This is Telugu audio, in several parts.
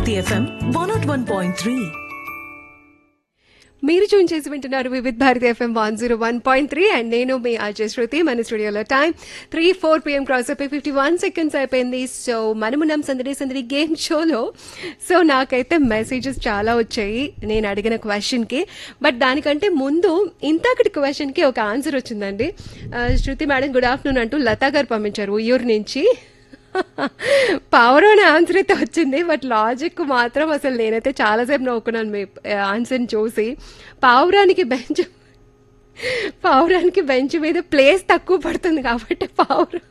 Bharati FM one nought one point three మీరు చూన్ చేసి వింటున్నారు Vividh Bharati FM one zero one point three and నేను మీ అజయ్ శృతి మన స్టూడియోలో time three four PM cross అయిపోయి ఫిఫ్టీ వన్ సెకండ్స్ అయిపోయింది సో మనమున్నాం సందడి సందడి గేమ్ షోలో సో నాకైతే మెసేజెస్ చాలా వచ్చాయి నేను అడిగిన క్వశ్చన్కి బట్ దానికంటే ముందు ఇంతకటి క్వశ్చన్కి ఒక ఆన్సర్ వచ్చిందండి ఆ, శృతి మేడం గుడ్ ఆఫ్టర్నూన్ అంటూ లతా గారు పంపించారు ఉయ్యూరు నుంచి పవర్ అనే ఆన్సర్ అయితే వచ్చింది బట్ లాజిక్ మాత్రం అసలు నేనైతే చాలాసేపు నవ్వుకున్నాను మీ ఆన్సర్ని చూసి పావురానికి బెంచ్ పావురానికి బెంచ్ మీద ప్లేస్ తక్కువ పడుతుంది కాబట్టి పావురం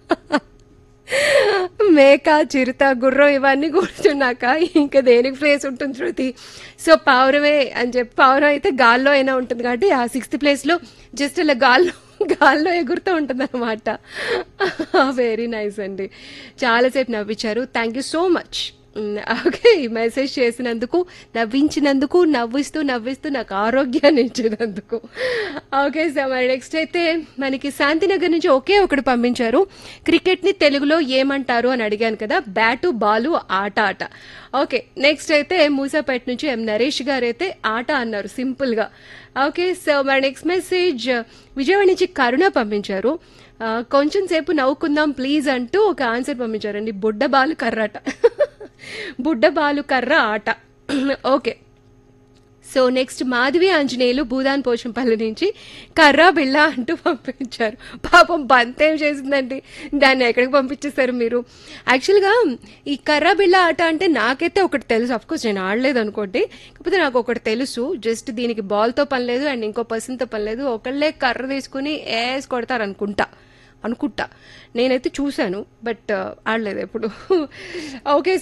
మేక చిరుత గుర్రం ఇవన్నీ కూర్చున్నాక ఇంకా దేనికి ప్లేస్ ఉంటుంది శృతి సో పావురమే అని చెప్పి పావురం అయితే గాల్లో అయినా ఉంటుంది కాబట్టి ఆ సిక్స్త్ ప్లేస్లో జస్ట్ ఇలా గాల్లో గాల్లో ఎగురుతూ ఉంటుంది అనమాట వెరీ నైస్ అండి చాలాసేపు నవ్వించారు thank you so much okay ఈ మెసేజ్ చేసినందుకు నవ్వించినందుకు నవ్విస్తూ నవ్విస్తూ నాకు ఆరోగ్యాన్ని ఇచ్చినందుకు ఓకే సార్ మరి నెక్స్ట్ అయితే మనకి శాంతినగర్ నుంచి ఒకే ఒకటి పంపించారు క్రికెట్ని తెలుగులో ఏమంటారు అని అడిగాను కదా బ్యాటు బాలు ఆట ఆట ఓకే నెక్స్ట్ అయితే మూసాపేట నుంచి ఎం నరేష్ గారు అయితే ఆట అన్నారు సింపుల్గా ఓకే సో మరి నెక్స్ట్ మెసేజ్ విజయవాడ నుంచి కరుణ పంపించారు ఆ, కొంచెం సేపు నవ్వుకుందాం ప్లీజ్ అంటూ ఒక ఆన్సర్ పంపించారండి బుడ్డ బాలు కర్రాట బుడ్డ బాలు కర్ర ఆట okay so next Madhavi Anjaneyulu Bhoodan Pochampally నుంచి కర్రా బిళ్ళ అంటూ పంపించారు పాపం బంతేం చేసిందండి దాన్ని ఎక్కడికి పంపించేశారు మీరు యాక్చువల్గా ఈ కర్రా బిళ్ళ ఆట అంటే నాకైతే ఒకటి తెలుసు అఫ్కోర్స్ నేను ఆడలేదు అనుకోండి కాకపోతే నాకు ఒకటి తెలుసు జస్ట్ దీనికి బాల్తో పని లేదు అండ్ ఇంకో పర్సన్తో పని లేదు ఒకళ్ళే కర్ర తీసుకుని వేసి కొడతారు అనుకుంటా అనుకుంటా నేనైతే చూశాను బట్ ఆడలేదు ఎప్పుడు ఓకే